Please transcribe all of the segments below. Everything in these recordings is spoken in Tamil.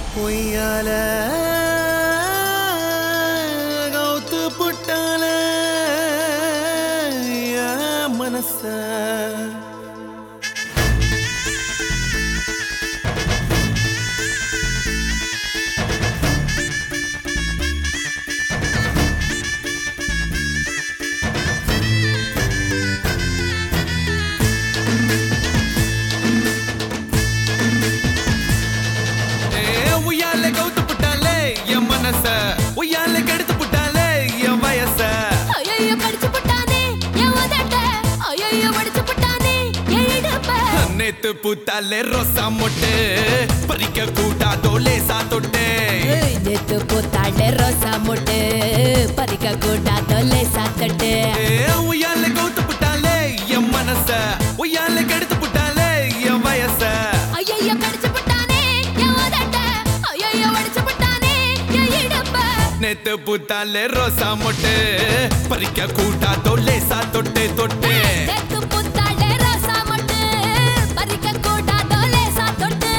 பொய்யால கவுத்து புட்டால என் மனச ஏ, உய்யால கவுத்து புட்டாலே என் மனச உய்யால கெடுத்து புட்டாலே என் வயச ஐயையோ கடிச்சு புட்டானே என் உதட்ட ஐயையோ வடிச்சு புட்டானே என் இடுப்ப நேத்து பூத்தாலே ரோசா மொட்டு பறிக்க கூட்டாதோ லேசா தொட்டு ஏய், நேத்து பூத்தாண்டே ரோசா மொட்டு பறிக்க கூடாதோ லேசா தட்டு ஏ, உய்யால கவுத்து புட்டாலே என் மனச உய்யால கெடுத்து புட்டாலே என் வயச ஐயையோ கடிச்சு புட்டானே என் உதட்ட ஐயையோ வடிச்சு புட்டானே என் இடுப்ப நேத்து பூத்தாலே ரோசா மொட்டு பறிக்க கூட்டாதோ லேசா தொட்டு தொட்டு நேத்து பூத்தாண்டே ரோசா மொட்டு பறிக்க கூடாதோ லேசா தொட்டு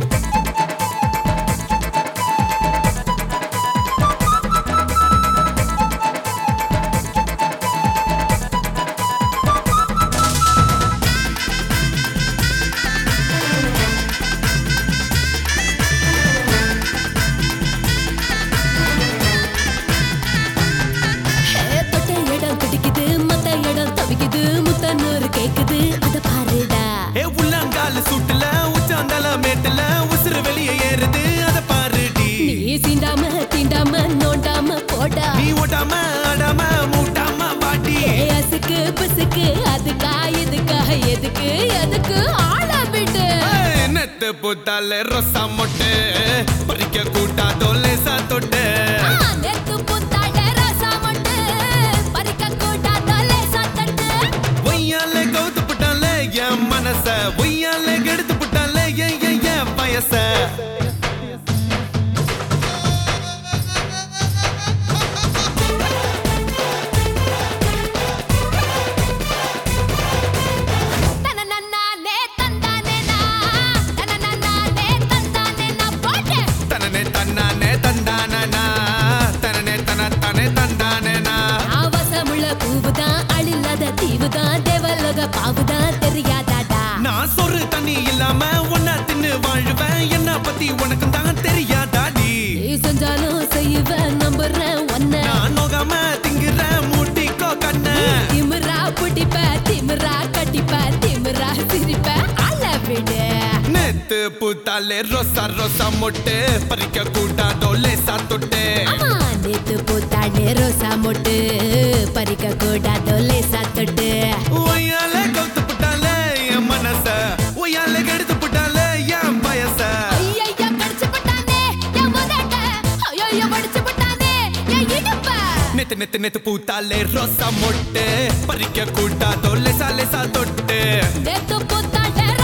ஏ, தொட்ட இடம் துடிக்குது மத்த இடம் தவிக்குது முத்தனூறு கேக்குது அத பாருடா ஏ உள்ளங்கால சூட்டுல உச்சாந்தால மேட்டுல உசுறு வெளியே ஏறுது அத பாருடி நீ சீண்டாம தீண்டாம நோண்டாம போடா நீ ஓட்டாம ஆடாம மூட்டாம பாட்டி ஏ, அசுக்கு பிசுக்கு அதுக்கா இதுக்கா எதுக்கு எதுக்கு ஆள விடு ஏய், நெத்து பூத்தால ரொசா மொட்டு பறிக்க கூட்டாதோ லேசா தொட்டு ஆ, நேத்து புத்தாண்ட ரோசா மொட்டு பறிக்க கூடாதோ லேசா தட்டு ஒய்யால கவுத்து புட்டால என் மனச ஒய்யால கெடுத்து புட்டால என் என் என் வயச தனனன்னானே தந்தானேனா, தனனன்னானே தந்தானேனா, போடு. தனனே தன்னானே தந்தானா தனனே தன தனே தந்தானேனா ஆபாசமுள்ள பூவுதான், அழில்லாத தீவுதான், தேவலோக பாவுதான், தெரியாதாடா? நான் சொரு தண்ணி இல்லாம ஒன்னா தின்னு வாழ்வேன் என்ன பத்தி உனக்கு தான் தெரியாதாடி நீ செஞ்சாலும் செய்வேன், நம்புறேன் உன்னை. நான் நோகாம திங்குற மூட்டிக்கோ கண்ண திமிரா பிடிப்ப, திமிரா கட்டிப்ப, திமிரா சிரிப்ப, அழ விடு. நேத்து பூத்தாலே ரோசா ரோசா மொட்டு பறிக்க கூட்டாதோ லேசா தொட்டு ஆமா, நேத்து பூத்தாண்டே ரோசா மொட்டு பறிக்க கூடாதோ லேசா தொட்டு ஒய்யால கவுத்து புட்டாலே என் மனச ஒய்யால கெடுத்து புட்டாலே என் வயச ஐயையோ, கடிச்சு புட்டானே, என் உதட்ட. ஐயையோ, வடிச்சு புட்டானே, என் இடுப்ப. நேத்து நேத்து நேத்து பூத்தாலே ரோசா மொட்டு பறிக்க கூட்டாதோ லேசா லேசா தொட்டு நேத்து பூத்தாண்ட